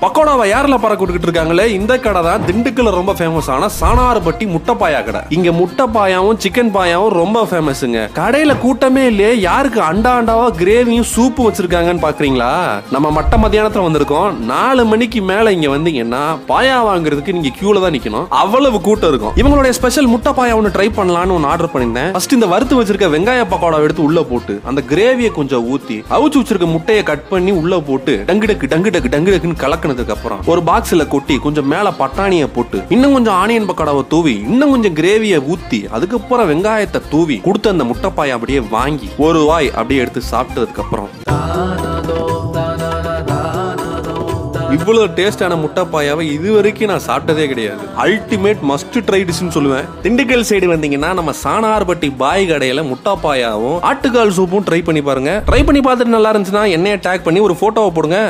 பக்கோடாவை யாரில் பறக்க விட்டுக்கிட்டு இருக்காங்களே இந்த கடை தான் திண்டுக்கல்ல ரொம்ப ஃபேமஸ் ஆன சாணார்பட்டி முட்டை பாயா கடை இங்க முட்டை பாயாவும் சிக்கன் பாயாவும் ரொம்ப ஃபேமஸுங்க கடையில கூட்டமே இல்லையே யாருக்கு அண்டா அண்டாவா கிரேவியும் சூப்பும் வச்சிருக்காங்கன்னு பாக்குறீங்களா நம்ம மட்ட மத்தியானத்துல வந்திருக்கோம் நாலு மணிக்கு மேல இங்க வந்தீங்கன்னா பாயா வாங்குறதுக்கு நீங்க கியூல தான் நிக்கணும் அவ்வளவு கூட்டம் இருக்கும் இவங்களுடைய ஸ்பெஷல் முட்டை பாயா ஒன்று ட்ரை பண்ணலாம்னு ஒன்று ஆர்டர் பண்ணியிருந்தேன் ஃபர்ஸ்ட் இந்த வறுத்து வச்சிருக்க வெங்காய பக்கோடா எடுத்து உள்ள போட்டு அந்த கிரேவியை கொஞ்சம் ஊத்தி அவிச்சு வச்சிருக்க முட்டையை கட் பண்ணி உள்ள போட்டு டங்குடக்கு டங்குடக்கு டங்குடக்குன்னு கலக்கினதுக்கு அப்புறம் ஒரு பாக்ஸ்ல கொட்டி கொஞ்சம் மேல பட்டாணியை போட்டு இன்னும் கொஞ்சம் ஆனியன் பக்கோடாவை தூவி இன்னும் கொஞ்சம் கிரேவியை ஊத்தி அதுக்கப்புறம் வெங்காயத்தை தூவி கொடுத்த அந்த முட்டைப்பாயை அப்படியே வாங்கி ஒரு வாய் அப்படியே எடுத்து சாப்பிட்டதுக்கு அப்புறம் இவ்வளவு டேஸ்டான முட்டைப்பாயாவை இது வரைக்கும் நான் சாப்பிட்டதே கிடையாது அல்டிமேட் மஸ்ட் ட்ரை டிஷ்னு சொல்லுவேன் திண்டுக்கல் சைடு வந்தீங்கன்னா நம்ம சாணார்பட்டி பாய் கடையில முட்டைப்பாயாவும் ஆட்டுக்கால் சூப்பும் ட்ரை பண்ணி பாருங்க ட்ரை பண்ணி பார்த்துட்டு நல்லா இருந்துச்சுன்னா என்னைய டேக் பண்ணி ஒரு போட்டோவை போடுங்க